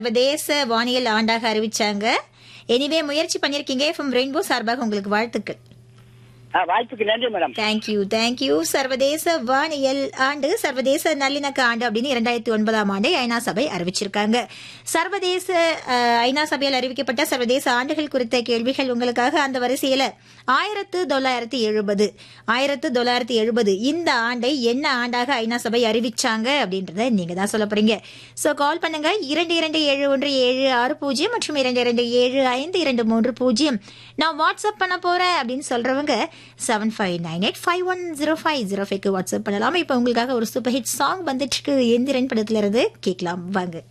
சர்வதேச வானியல் ஆண்டாக அறிவிச்சாங்க எனிவே முயற்சி பண்ணிருக்கீங்க எஃப்எம் ரெயின்போ சார்பாக உங்களுக்கு வாழ்த்துக்கள் ஆ, வாய்ப்புக்கு நன்றி மேடம் தேங்க்யூ தேங்க்யூ சர்வதேச வானியல் ஆண்டு சர்வதேச நல்லிணக்க ஆண்டு அப்படின்னு இரண்டாயிரத்தி ஒன்பதாம் ஆண்டு ஐநா சபை அறிவிச்சிருக்காங்க சர்வதேச அஹ், ஐநா சபையால் அறிவிக்கப்பட்ட சர்வதேச ஆண்டுகள் குறித்த கேள்விகள் உங்களுக்காக அந்த வரிசையில ஆயிரத்து தொள்ளாயிரத்தி எழுபது ஆயிரத்து தொள்ளாயிரத்தி எழுபது இந்த ஆண்டை என்ன ஆண்டாக ஐநா சபை அறிவிச்சாங்க அப்படின்றத நீங்க தான் சொல்ல போறீங்க சோ கால் பண்ணுங்க இரண்டு இரண்டு ஏழு ஒன்று ஏழு ஆறு பூஜ்ஜியம் மற்றும் இரண்டு இரண்டு ஏழு ஐந்து இரண்டு மூன்று பூஜ்ஜியம் நான் வாட்ஸ்அப் பண்ண போறேன் அப்படின்னு சொல்றவங்க seven five nine eight five one zero five zero ஃபைவ்க்கு வாட்ஸ்அப் பண்ணலாம் இப்போ உங்களுக்காக ஒரு சூப்பர் ஹிட் சாங் வந்துட்டு இருக்கு எந்திரன் படத்துல இருந்து கேட்கலாம் வாங்க